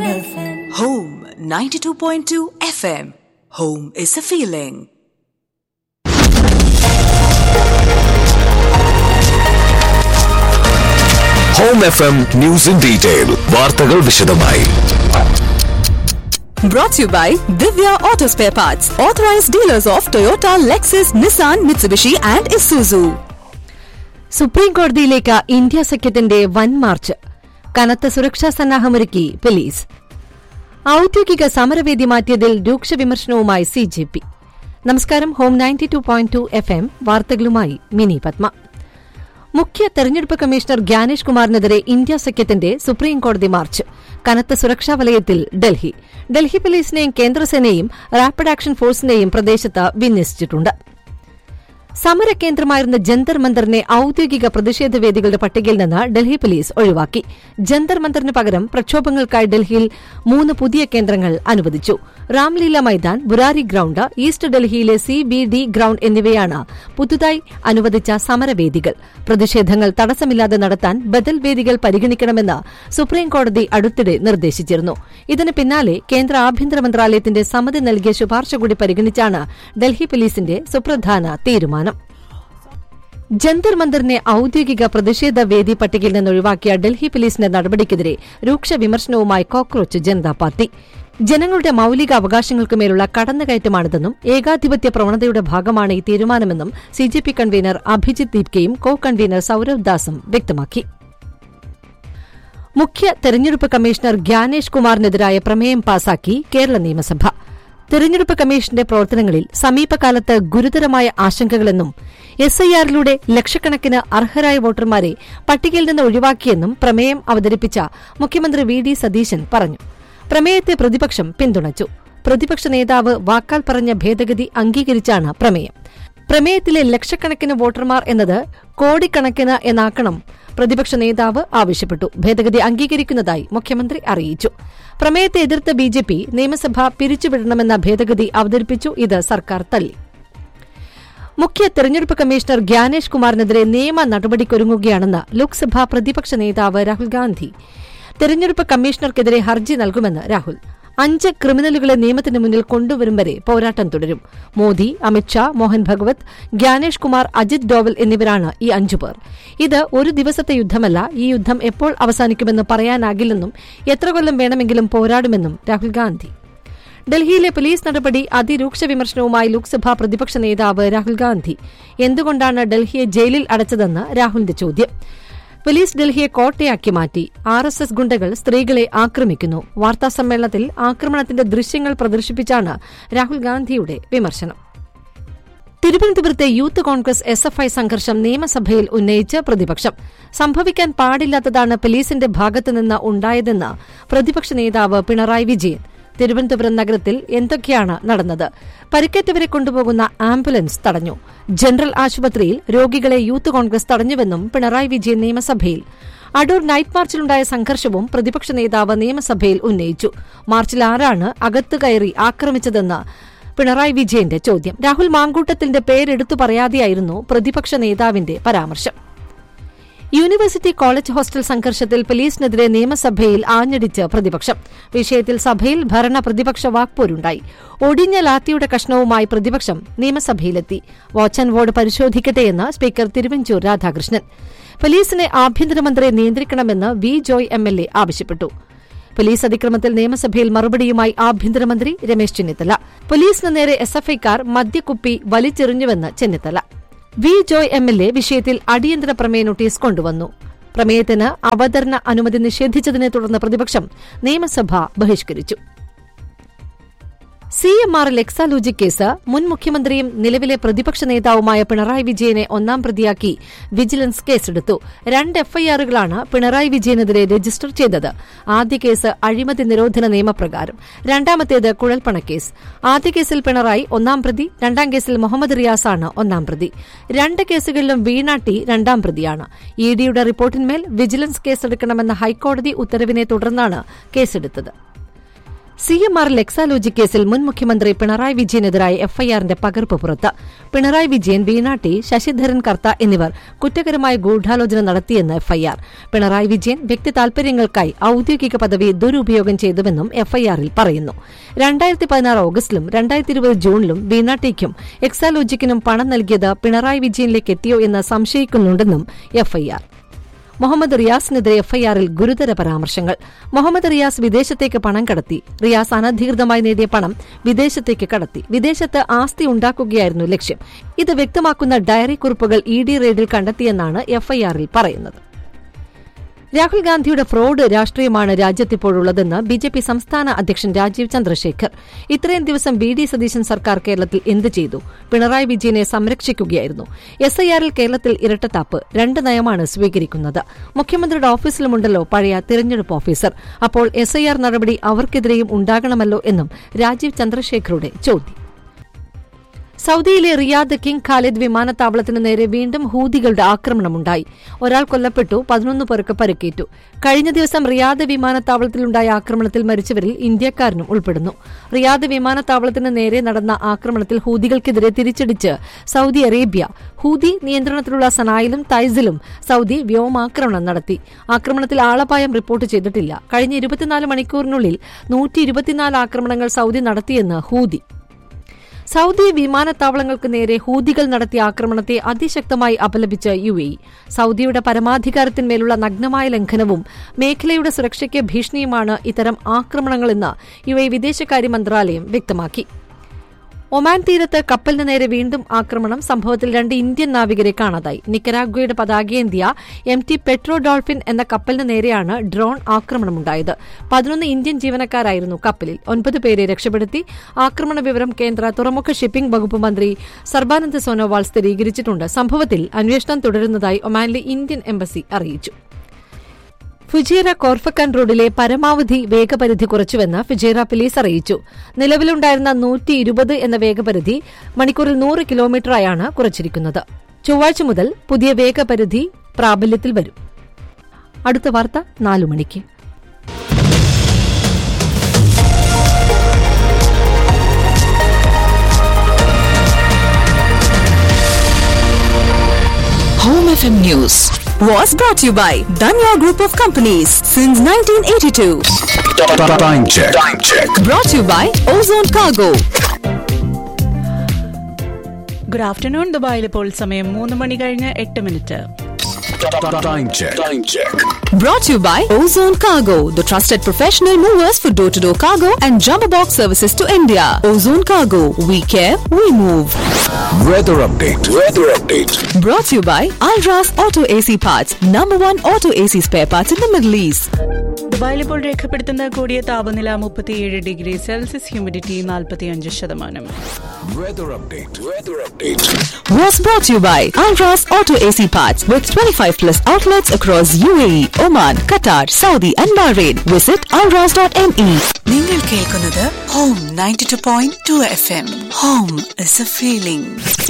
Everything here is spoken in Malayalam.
FM. Home 92.2 FM. Home is a feeling. Home F M news in detail വാർത്തകൾ വിശദമായി Brought to you by Divya Auto Spare Parts, authorized dealers of Toyota, Lexus, Nissan, Mitsubishi, and Isuzu. Supreme കോടതിയിലേക്ക് ഇന്ത്യ സഖ്യത്തിന്റെ വൻ മാർച്ച് കനത്ത സുരക്ഷാ സന്നാഹമൊരുക്കി പോലീസ് ഔദ്യോഗിക സമരവേദി മാറ്റിയതിൽ രൂക്ഷ വിമർശനവുമായി സി ജെ പി നമസ്കാരം Home ninety two point two F M വാർത്തകളുമായി മിനി പത്മ മുഖ്യ തെരഞ്ഞെടുപ്പ് കമ്മീഷണർ ഗ്യാനേഷ് കുമാറിനെതിരെ ഇന്ത്യ സഖ്യത്തിന്റെ സുപ്രീം കോടതി മാർച്ച് കനത്ത സുരക്ഷാ വലയത്തിൽ ഡൽഹി ഡൽഹി പോലീസിനെയും കേന്ദ്രസേനയും റാപ്പിഡ് ആക്ഷൻ ഫോഴ്സിനെയും പ്രദേശത്ത് വിന്യസിച്ചിട്ടുണ്ട് സമരകേന്ദ്രമായിരുന്ന ജന്തർ മന്ദറിനെ ഔദ്യോഗിക പ്രതിഷേധ വേദികളുടെ പട്ടികയിൽ നിന്ന് ഡൽഹി പോലീസ് ഒഴിവാക്കി ജന്തർ മന്ദറിന് പകരം പ്രക്ഷോഭങ്ങൾക്കായി ഡൽഹിയിൽ മൂന്ന് പുതിയ കേന്ദ്രങ്ങൾ അനുവദിച്ചു രാംലീല മൈതാൻ ബുരാരി ഗ്രൌണ്ട് ഈസ്റ്റ് ഡൽഹിയിലെ സി ബി ഡി ഗ്രൌണ്ട് എന്നിവയാണ് പുതുതായി അനുവദിച്ച സമരവേദികൾ പ്രതിഷേധങ്ങൾ തടസ്സമില്ലാതെ നടത്താൻ ബദൽ വേദികൾ പരിഗണിക്കണമെന്ന് സുപ്രീംകോടതി അടുത്തിടെ നിർദ്ദേശിച്ചിരുന്നു ഇതിന് പിന്നാലെ കേന്ദ്ര ആഭ്യന്തര മന്ത്രാലയത്തിന്റെ സമിതി നൽകിയ ശുപാർശ കൂടി പരിഗണിച്ചാണ് ഡൽഹി പോലീസിന്റെ സുപ്രധാന തീരുമാനം ജന്തർ മന്ദറിനെ ഔദ്യോഗിക പ്രതിഷേധ വേദി പട്ടികയിൽ നിന്ന് ഒഴിവാക്കിയ ഡൽഹി പോലീസിന്റെ നടപടിക്കെതിരെ രൂക്ഷ വിമർശനവുമായി കോക്രോച്ച് ജനതാ പാർട്ടി ജനങ്ങളുടെ മൌലിക അവകാശങ്ങൾക്ക് മേലുള്ള കടന്നുകയറ്റമാണിതെന്നും ഏകാധിപത്യ പ്രവണതയുടെ ഭാഗമാണ് ഈ തീരുമാനമെന്നും സിജെപി കൺവീനർ അഭിജിത് ദീപ്കയും കോ കൺവീനർ സൌരവ് ദാസും വ്യക്തമാക്കി മുഖ്യ തെരഞ്ഞെടുപ്പ് കമ്മീഷണർ ഗ്യാനേഷ് കുമാറിനെതിരായ പ്രമേയം പാസാക്കി കേരള നിയമസഭ തെരഞ്ഞെടുപ്പ് കമ്മീഷന്റെ പ്രവർത്തനങ്ങളിൽ സമീപകാലത്ത് ഗുരുതരമായ ആശങ്കകളെന്നും എസ് ഐ ആറിലൂടെ ലക്ഷക്കണക്കിന് അർഹരായ വോട്ടർമാരെ പട്ടികയിൽ നിന്ന് ഒഴിവാക്കിയെന്നും പ്രമേയം അവതരിപ്പിച്ച മുഖ്യമന്ത്രി വി ഡി സതീശൻ പറഞ്ഞു പ്രമേയത്തെ പ്രതിപക്ഷം പിന്തുണച്ചു പ്രതിപക്ഷ നേതാവ് വാക്കാൽ പറഞ്ഞ ഭേദഗതി അംഗീകരിച്ചാണ് പ്രമേയം പ്രമേയത്തിലെ ലക്ഷക്കണക്കിന് വോട്ടർമാർ എന്നത് കോടിക്കണക്കിന് എന്നാക്കണം പ്രതിപക്ഷ നേതാവ് ആവശ്യപ്പെട്ടു ഭേദഗതി അംഗീകരിക്കുന്നതായി മുഖ്യമന്ത്രി അറിയിച്ചു പ്രമേയത്തെ എതിർത്ത് ബി ജെ പി നിയമസഭ പിരിച്ചുവിടണമെന്ന ഭേദഗതി അവതരിപ്പിച്ചു ഇത് സർക്കാർ തള്ളി മുഖ്യ തെരഞ്ഞെടുപ്പ് കമ്മീഷണർ ഗ്യാനേഷ് കുമാറിനെതിരെ നിയമ നടപടിക്കൊരുങ്ങുകയാണെന്ന് ലോക്സഭാ പ്രതിപക്ഷ നേതാവ് രാഹുൽ ഗാന്ധി തെരഞ്ഞെടുപ്പ് കമ്മീഷണർക്കെതിരെ ഹർജി നൽകുമെന്ന് രാഹുൽ അഞ്ച് ക്രിമിനലുകളെ നിയമത്തിന് മുന്നിൽ കൊണ്ടുവരും വരെ പോരാട്ടം തുടരും മോദി അമിത്ഷാ മോഹൻ ഭഗവത് ഗ്യാനേഷ് കുമാർ അജിത് ഡോവൽ എന്നിവരാണ് ഈ അഞ്ചുപേർ ഇത് ഒരു ദിവസത്തെ യുദ്ധമല്ല ഈ യുദ്ധം എപ്പോൾ അവസാനിക്കുമെന്ന് പറയാനാകില്ലെന്നും എത്ര കൊല്ലം വേണമെങ്കിലും പോരാടുമെന്നും രാഹുൽ ഗാന്ധി ഡൽഹിയിലെ പോലീസ് നടപടി അതിരൂക്ഷ വിമർശനവുമായി ലോക്സഭാ പ്രതിപക്ഷ നേതാവ് രാഹുൽ ഗാന്ധി എന്തുകൊണ്ടാണ് ഡൽഹിയെ ജയിലിൽ അടച്ചതെന്ന് രാഹുലിന്റെ ചോദ്യം പോലീസ് ഡൽഹിയെ കോട്ടയാക്കി മാറ്റി ആർ എസ് എസ് ഗുണ്ടകൾ സ്ത്രീകളെ ആക്രമിക്കുന്നു വാർത്താസമ്മേളനത്തിൽ ആക്രമണത്തിന്റെ ദൃശ്യങ്ങൾ പ്രദർശിപ്പിച്ചാണ് രാഹുൽ ഗാന്ധിയുടെ വിമർശനം തിരുവനന്തപുരത്തെ Youth Congress S F I സംഘർഷം നിയമസഭയിൽ ഉന്നയിച്ച് പ്രതിപക്ഷം സംഭവിക്കാൻ പാടില്ലാത്തതാണ് പോലീസിന്റെ ഭാഗത്തുനിന്ന് ഉണ്ടായതെന്ന് പ്രതിപക്ഷ നേതാവ് പിണറായി വിജയൻ തിരുവനന്തപുരം നഗരത്തിൽ എന്തൊക്കെയാണ് നടന്നത് പരിക്കേറ്റവരെ കൊണ്ടുപോകുന്ന ആംബുലൻസ് തടഞ്ഞു ജനറൽ ആശുപത്രിയിൽ രോഗികളെ യൂത്ത് കോൺഗ്രസ് തടഞ്ഞുവെന്നും പിണറായി വിജയൻ നിയമസഭയിൽ അടൂർ നൈറ്റ് മാർച്ചിലുണ്ടായ സംഘർഷവും പ്രതിപക്ഷ നേതാവ് നിയമസഭയിൽ ഉന്നയിച്ചു മാർച്ചിൽ ആരാണ് അകത്ത് കയറി ആക്രമിച്ചതെന്ന് പിണറായി വിജയന്റെ ചോദ്യം രാഹുൽ മാങ്കൂട്ടത്തിന്റെ പേരെടുത്തു പറയാതെയായിരുന്നു പ്രതിപക്ഷ നേതാവിന്റെ പരാമർശം യൂണിവേഴ്സിറ്റി കോളേജ് ഹോസ്റ്റൽ സംഘർഷത്തിൽ പോലീസിനെതിരെ നിയമസഭയിൽ ആഞ്ഞടിച്ച് പ്രതിപക്ഷം വിഷയത്തിൽ സഭയിൽ ഭരണ പ്രതിപക്ഷ വാക്പോരുണ്ടായി ഒടിഞ്ഞ ലാത്തിയുടെ കഷ്ണവുമായി പ്രതിപക്ഷം നിയമസഭയിലെത്തി വാച്ച് ആൻഡ് വാർഡ് പരിശോധിക്കട്ടെയെന്ന് സ്പീക്കർ തിരുവഞ്ചൂർ രാധാകൃഷ്ണൻ പോലീസിനെ ആഭ്യന്തരമന്ത്രിയെ നിയന്ത്രിക്കണമെന്ന് V Joy M L A ആവശ്യപ്പെട്ടു പോലീസ് അതിക്രമത്തിൽ നിയമസഭയിൽ മറുപടിയുമായി ആഭ്യന്തരമന്ത്രി രമേശ് ചെന്നിത്തല പോലീസിന് നേരെ എസ്എഫ്ഐക്കാർ മദ്യക്കുപ്പി വലിച്ചെറിഞ്ഞുവെന്ന് Chennithala V Joy M L A വിഷയത്തിൽ അടിയന്തര പ്രമേയ നോട്ടീസ് കൊണ്ടുവന്നു പ്രമേയത്തിന് അവതരണ അനുമതി നിഷേധിച്ചതിനെ തുടർന്ന് പ്രതിപക്ഷം നിയമസഭ ബഹിഷ്കരിച്ചു C M R Exalogic case മുൻ മുഖ്യമന്ത്രിയും നിലവിലെ പ്രതിപക്ഷ നേതാവുമായ പിണറായി വിജയനെ ഒന്നാം പ്രതിയാക്കി വിജിലൻസ് കേസെടുത്തു രണ്ട് എഫ്ഐആറുകളാണ് പിണറായി വിജയനെതിരെ രജിസ്റ്റർ ചെയ്തത് ആദ്യ കേസ് അഴിമതി നിരോധന നിയമപ്രകാരം രണ്ടാമത്തേത് കുഴൽപ്പണക്കേസ് ആദ്യ കേസിൽ പിണറായി ഒന്നാം പ്രതി രണ്ടാം കേസിൽ മുഹമ്മദ് റിയാസാണ് ഒന്നാം പ്രതി രണ്ട് കേസുകളിലും വീണ ടി രണ്ടാം പ്രതിയാണ് ഇ ഡിയുടെ റിപ്പോർട്ടിന്മേൽ വിജിലൻസ് കേസെടുക്കണമെന്ന ഹൈക്കോടതി ഉത്തരവിനെ തുടർന്നാണ് കേസെടുത്തത് സി എം ആർ ലെക്സാലോജി കേസിൽ മുൻ മുഖ്യമന്ത്രി പിണറായി വിജയനെതിരായ എഫ്ഐആറിന്റെ പകർപ്പ് പുറത്ത് പിണറായി വിജയൻ വീണാട്ടി ശശിധരൻ കർത്ത എന്നിവർ കുറ്റകരമായ ഗൂഢാലോചന നടത്തിയെന്ന് എഫ്ഐആർ പിണറായി വിജയൻ വ്യക്തി താൽപര്യങ്ങൾക്കായി ഔദ്യോഗിക പദവി ദുരുപയോഗം ചെയ്തുവെന്നും എഫ്ഐആറിൽ പറയുന്നു രണ്ടായിരത്തി പതിനാറ് ഓഗസ്റ്റിലും രണ്ടായിരത്തി ഇരുപത് ജൂണിലും വീണാട്ടിക്കും എക്സാലോജിക്കിനും പണം നൽകിയത് പിണറായി വിജയനിലേക്ക് എത്തിയോ എന്ന് സംശയിക്കുന്നുണ്ടെന്നും എഫ്ഐആർ മുഹമ്മദ് റിയാസിനെതിരെ എഫ്ഐആറിൽ ഗുരുതര പരാമർശങ്ങൾ മുഹമ്മദ് റിയാസ് വിദേശത്തേക്ക് പണം കടത്തി റിയാസ് അനധികൃതമായി നേടിയ പണം വിദേശത്തേക്ക് കടത്തി വിദേശത്ത് ആസ്തി ഉണ്ടാക്കുകയായിരുന്നു ലക്ഷ്യം ഇത് വ്യക്തമാക്കുന്ന ഡയറി കുറിപ്പുകൾ ഇ ഡി റെയ്ഡിൽ കണ്ടെത്തിയെന്നാണ് എഫ്ഐആറിൽ പറയുന്നത് രാഹുൽ ഗാന്ധിയുടെ ഫ്രോഡ് രാഷ്ട്രീയമാണ് രാജ്യത്തിപ്പോഴുള്ളതെന്ന് ബി ജെ പി സംസ്ഥാന അധ്യക്ഷൻ രാജീവ് ചന്ദ്രശേഖർ ഇത്രയും ദിവസം ബി ഡി സതീശൻ സർക്കാർ കേരളത്തിൽ എന്ത് ചെയ്തു പിണറായി വിജയനെ സംരക്ഷിക്കുകയായിരുന്നു എസ് ഐ ആറിൽ കേരളത്തിൽ ഇരട്ടത്താപ്പ് രണ്ട് നയമാണ് സ്വീകരിക്കുന്നത് മുഖ്യമന്ത്രിയുടെ ഓഫീസിലുമുണ്ടല്ലോ പഴയ തിരഞ്ഞെടുപ്പ് ഓഫീസർ അപ്പോൾ എസ് ഐ ആർ നടപടി അവർക്കെതിരെയും ഉണ്ടാകണമല്ലോ എന്നും രാജീവ് ചന്ദ്രശേഖറുടെ ചോദ്യം സൌദിയിലെ റിയാദ് കിങ് ഖാലിദ് വിമാനത്താവളത്തിന് നേരെ വീണ്ടും ഹൂതികളുടെ ആക്രമണമുണ്ടായി ഒരാൾ കൊല്ലപ്പെട്ടു പതിനൊന്ന് പേർക്ക് പരിക്കേറ്റു കഴിഞ്ഞ ദിവസം റിയാദ് വിമാനത്താവളത്തിലുണ്ടായ ആക്രമണത്തിൽ മരിച്ചവരിൽ ഇന്ത്യക്കാരനും ഉൾപ്പെടുന്നു റിയാദ് വിമാനത്താവളത്തിന് നേരെ നടന്ന ആക്രമണത്തിൽ ഹൂതികൾക്കെതിരെ തിരിച്ചടിച്ച് സൌദി അറേബ്യ ഹൂതി നിയന്ത്രണത്തിലുള്ള സനായിലും തൈസിലും സൌദി വ്യോമാക്രമണം നടത്തി ആക്രമണത്തിൽ ആളപായം റിപ്പോർട്ട് ചെയ്തിട്ടില്ല കഴിഞ്ഞ ഇരുപത്തിനാല് മണിക്കൂറിനുള്ളിൽ നൂറ്റി ഇരുപത്തിനാല് ആക്രമണങ്ങൾ സൌദി നടത്തിയെന്ന് ഹൂതി സൌദി വിമാനത്താവളങ്ങൾക്ക് നേരെ ഹൂതികൾ നടത്തിയ ആക്രമണത്തെ അതിശക്തമായി അപലപിച്ച യു എ സൌദിയുടെ പരമാധികാരത്തിന്മേലുള്ള നഗ്നമായ ലംഘനവും മേഖലയുടെ സുരക്ഷയ്ക്ക് ഭീഷണിയുമാണ് ഇത്തരം ആക്രമണങ്ങളെന്ന് യു എ വിദേശകാര്യ മന്ത്രാലയം വ്യക്തമാക്കി ഒമാൻ തീരത്ത് കപ്പലിന് നേരെ വീണ്ടും ആക്രമണം സംഭവത്തിൽ രണ്ട് ഇന്ത്യൻ നാവികരെ കാണാതായി നിക്കരാഗ്വയുടെ പതാകയേന്ത്യ എം ടി പെട്രോ ഡോൾഫിൻ എന്ന കപ്പലിന് നേരെയാണ് ഡ്രോൺ ആക്രമണമുണ്ടായത് പതിനൊന്ന് ഇന്ത്യൻ ജീവനക്കാരായിരുന്നു കപ്പലിൽ ഒൻപത് പേരെ രക്ഷപ്പെടുത്തി ആക്രമണ വിവരം കേന്ദ്ര തുറമുഖ ഷിപ്പിംഗ് വകുപ്പ് മന്ത്രി സർബാനന്ദ് സോനോവാൾ സ്ഥിരീകരിച്ചിട്ടുണ്ട് സംഭവത്തിൽ അന്വേഷണം തുടരുന്നതായി ഒമാനിലെ ഇന്ത്യൻ എംബസി അറിയിച്ചു ഫുജേറ കോർഫക്കൻ റോഡിലെ പരമാവധി വേഗപരിധി കുറച്ചുവെന്ന് ഫുജേറ പോലീസ് അറിയിച്ചു നിലവിലുണ്ടായിരുന്ന നൂറ്റി ഇരുപത് എന്ന വേഗപരിധി മണിക്കൂറിൽ നൂറ് കിലോമീറ്ററായാണ് കുറച്ചിരിക്കുന്നത് ചൊവ്വാഴ്ച മുതൽ പുതിയ വേഗപരിധി പ്രാബല്യത്തിൽ വരും അടുത്ത വാർത്ത നാലു മണിക്ക് Home FM News was brought to you by Danya Group of Companies since 1982. Time check. Time check. Brought to you by Ozone Cargo. Good afternoon ദുബായിൽ ഇപ്പോൾ സമയം മൂന്ന് മണി കഴിഞ്ഞ് എട്ട് minute Time check. Time check. Brought to you by Ozone Cargo, the trusted professional movers for door to door cargo and jumbo box services to India. Ozone Cargo, we care, we move. Weather update. Weather update. Brought to you by Alras Auto AC Parts, number one auto AC spare parts in the Middle East. ദുബായിൽ ഇപ്പോൾ രേഖപ്പെടുത്തുന്ന കൂടിയ താപനില മുപ്പത്തിയേഴ് ഡിഗ്രി സെൽഷ്യസ് ഹ്യൂമിഡിറ്റി നാൽപ്പത്തിയഞ്ച് ശതമാനം Weather update. Weather update. Was brought to you by Alras Auto AC Parts with 25 plus outlets across UAE, Oman, Qatar, Saudi and Bahrain. Visit alras.me. നിങ്ങൾ കേൾക്കുന്നത് Home ninety two point two F M Home is a feeling